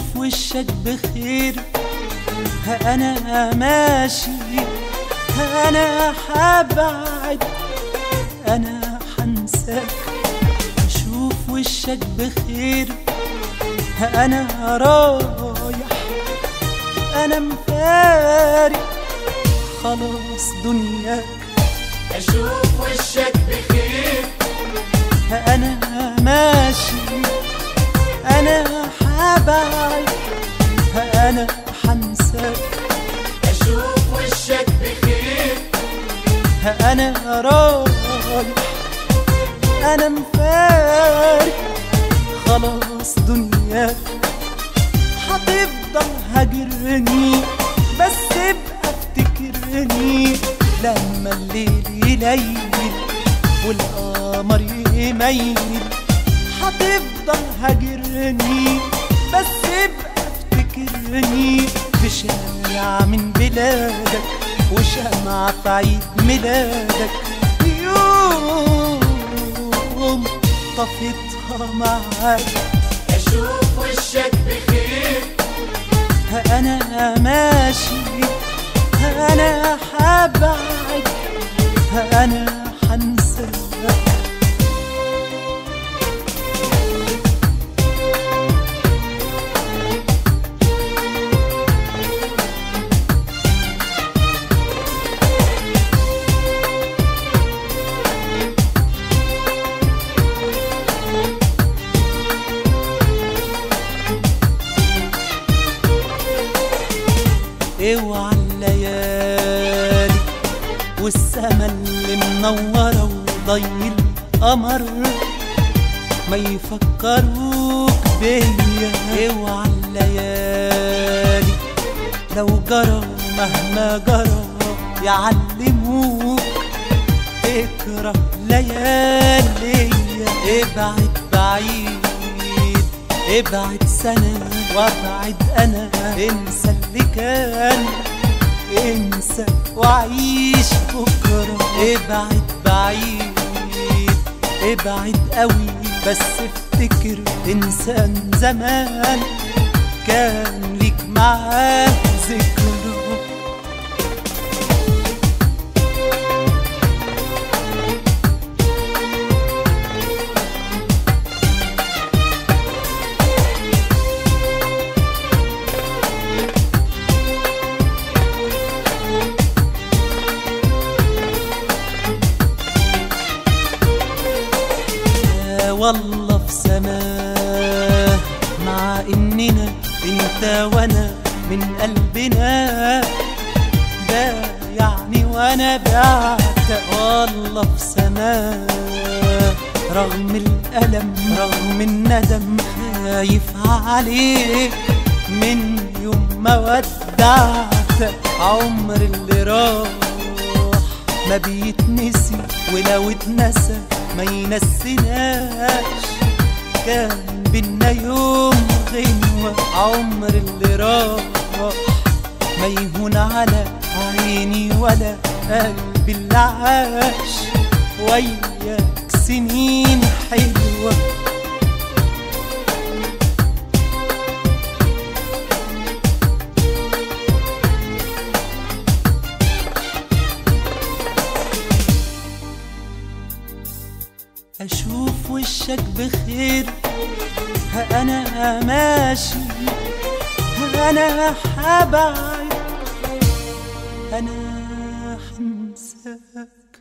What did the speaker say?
اشوف وشك بخير ها انا ماشي ها انا حبعد انا حنساك اشوف وشك بخير ها انا رايح انا مفارق خلاص دنياك اشوف وشك بخير ها انا ماشي انا حبعد ها انا حنساك اشوف وشك بخير ها انا رايح انا مفارق خلاص دنياك هتفضل هاجرني بس ابقى افتكرني لما الليل يليل والقمر يميل هتفضل هاجرني بس ابقى افتكرني في شارع من بلادك وشمعة في عيد ميلادك يوم طفيتها معاك اشوف وشك بخير ها انا ماشي ها انا حبعد ها انا حنساك اوعى الليالي والسما اللي منورة وضي القمر ما يفكروك بيا اوعى الليالي لو جرى مهما جرى يعلموك اكره ليالي ابعد بعيد ابعد سنة وابعد انا انسى اللي كان انسى وعيش بكرة ابعد بعيد ابعد قوي بس افتكر انسان زمان كان ليك معاه ذكرى يا والله في سماه مع اننا انت وانا من قلبنا ده يعني وانا بعت والله في سماه رغم الألم رغم الندم خايف عليك من يوم ما ودعت عمر اللي راح ما بيتنسي ولو اتنسى ما ينسيناش كان بينا يوم غنوة عمر اللي راح ما يهون على عيني ولا قلبي اللي عاش وياك سنين حلوة أشوف وشك بخير ها أنا ماشي ها أنا حبعد أنا حنساك